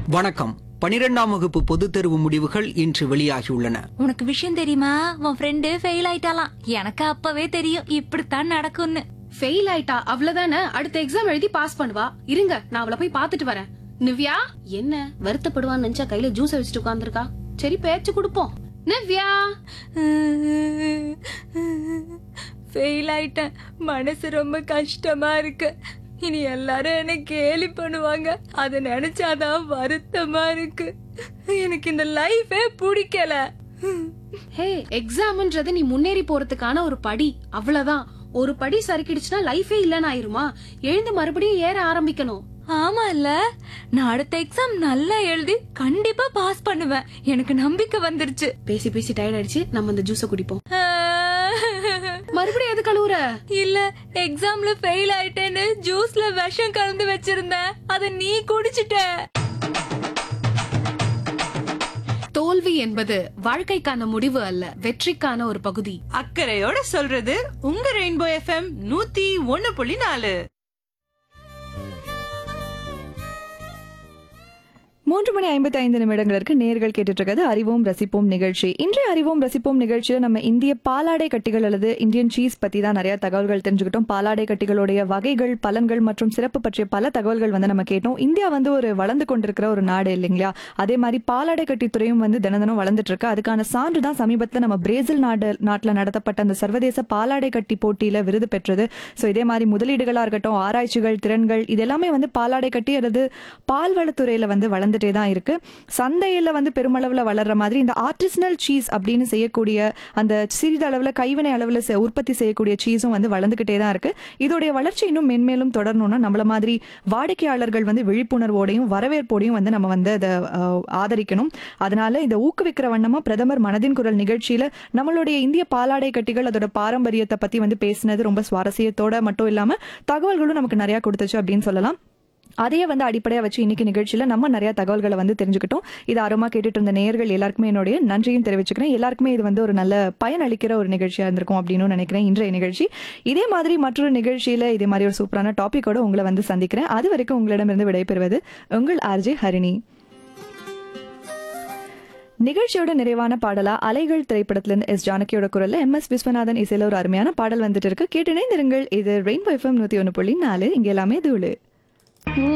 வணக்கம் பனிரெண்டாம் வகுப்பு பொதுத் தேர்வு முடிவுகள் இன்று வெளியாகியுள்ளன உனக்கு விஷயம் தெரியுமா உன் ஃப்ரெண்டு ஃபெயில் ஆயிட்டாலாம் எனக்கு அப்பவே தெரியும் இப்படித்தான் நடக்கும்னு ஃபெயில் ஆயிட்டா அவ்வளவுதானே அடுத்த எக்ஸாம் எழுதி பாஸ் பண்ணுவா இருங்க நான் அவளை போய் பாத்துட்டு வரேன் நிவ்யா என்ன வருத்தப்படுவான்னு நினைச்சா கையில ஜூஸ் வச்சுட்டு உட்கார்ந்திருக்கா சரி பேச்சு கொடுப்போம் நிவ்யா ஃபெயில் ஆயிட்டேன் மனசு ரொம்ப கஷ்டமா இருக்கு இனி எல்லாரும் என்ன கேலி பண்ணுவாங்க அத நினைச்சாதான் வருத்தமா இருக்கு எனக்கு இந்த லைஃபே பிடிக்கல ஹே எக்ஸாம்ன்றது நீ முன்னேறி போறதுக்கான ஒரு படி அவ்வளவுதான் ஒரு படி சறுக்கிடுச்சுன்னா லைஃபே இல்லன்னு ஆயிருமா எழுந்து மறுபடியும் ஏற ஆரம்பிக்கணும் ஆமா இல்ல நான் அடுத்த எக்ஸாம் நல்லா எழுதி கண்டிப்பா பாஸ் பண்ணுவேன் எனக்கு நம்பிக்கை வந்துருச்சு பேசி பேசி டயர்ட் ஆயிடுச்சு நம்ம இந்த ஜூஸ குடிப்போம் மறுபடியும் எது கழுவுற இல்ல எக்ஸாம்ல ஃபெயில் ஆயிட்டேன்னு ஜூஸ்ல விஷம் கலந்து வச்சிருந்தேன் அத நீ குடிச்சிட்ட தோல்வி என்பது வாழ்க்கைக்கான முடிவு அல்ல வெற்றிக்கான ஒரு பகுதி அக்கறையோட சொல்றது உங்க ரெயின்போ எஃப்எம் நூத்தி ஒன்னு புள்ளி நாலு மூன்று மணி ஐம்பத்தி ஐந்து நிமிடங்களுக்கு நேர்கள் கேட்டுட்டு இருக்கிறது அறிவோம் ரசிப்போம் நிகழ்ச்சி இன்றைய அறிவோம் ரசிப்போம் நிகழ்ச்சியில் நம்ம இந்திய பாலாடை கட்டிகள் அல்லது இந்தியன் சீஸ் பத்தி தான் நிறைய தகவல்கள் தெரிஞ்சுக்கிட்டோம் பாலாடை கட்டிகளுடைய வகைகள் பலன்கள் மற்றும் சிறப்பு பற்றிய பல தகவல்கள் வந்து நம்ம கேட்டோம் இந்தியா வந்து ஒரு வளர்ந்து கொண்டிருக்கிற ஒரு நாடு இல்லைங்களா அதே மாதிரி பாலாடை கட்டி துறையும் வந்து தினம் தினம் வளர்ந்துட்டு இருக்கு அதுக்கான சான்று தான் சமீபத்தில் நம்ம பிரேசில் நாடு நாட்டில் நடத்தப்பட்ட அந்த சர்வதேச பாலாடை கட்டி போட்டியில விருது பெற்றது ஸோ இதே மாதிரி முதலீடுகளா இருக்கட்டும் ஆராய்ச்சிகள் திறன்கள் இது எல்லாமே வந்து பாலாடை கட்டி அல்லது பால்வளத்துறையில வந்து வளர்ந்துட்டே தான் இருக்கு சந்தையில வந்து பெருமளவுல வளர்ற மாதிரி இந்த ஆர்டிசனல் சீஸ் அப்படின்னு செய்யக்கூடிய அந்த சிறிதளவுல கைவினை அளவுல செ- உற்பத்தி செய்யக்கூடிய சீஸும் வந்து வளர்ந்துகிட்டே தான் இருக்கு இதோடைய வளர்ச்சி இன்னும் மென்மேலும் தொடரணும்னா நம்மள மாதிரி வாடிக்கையாளர்கள் வந்து விழிப்புணர்வோடையும் வரவேற்போடையும் வந்து நம்ம வந்து அதை அஹ், ஆதரிக்கணும் அதனால இதை ஊக்குவிக்கிற வண்ணமா பிரதமர் மனதின் குரல் நிகழ்ச்சியில நம்மளுடைய இந்திய பாலாடை கட்டிகள் அதோட பாரம்பரியத்தை பத்தி வந்து பேசினது ரொம்ப சுவாரஸ்யத்தோட மட்டும் இல்லாம தகவல்களும் நமக்கு நிறைய கொடுத்துச்சு அப்படின்னு சொல்லலாம் அதையே வந்து அடிப்படையா வச்சு இன்னைக்கு நிகழ்ச்சியில நம்ம நிறைய தகவல்களை வந்து தெரிஞ்சுக்கிட்டோம் இது ஆர்வமா கேட்டுட்டு இருந்த நேயர்கள் எல்லாருக்குமே என்னுடைய நன்றியும் தெரிவிச்சுக்கிறேன் எல்லாருக்குமே இது வந்து ஒரு நல்ல பயன் அளிக்கிற ஒரு நிகழ்ச்சியா இருந்திருக்கும் அப்படின்னு நினைக்கிறேன் இன்றைய நிகழ்ச்சி இதே மாதிரி மற்றொரு நிகழ்ச்சியில இதே மாதிரி ஒரு சூப்பரான டாபிக்கோட உங்களை வந்து சந்திக்கிறேன் அது வரைக்கும் உங்களிடமிருந்து விடைபெறுவது உங்கள் ஆர்ஜே ஹரிணி நிகழ்ச்சியோட நிறைவான பாடலா அலைகள் திரைப்படத்திலிருந்து எஸ் ஜானகியோட குரல்ல எம் எஸ் விஸ்வநாதன் இசையில ஒரு அருமையான பாடல் வந்துட்டு இருக்கு கேட்டு இணைந்திருங்கள் இது ரெயின்போ எஃப்எம் நூத்தி ஒன்று புள்ளி நாலு இங்க எல்லாமே தூளு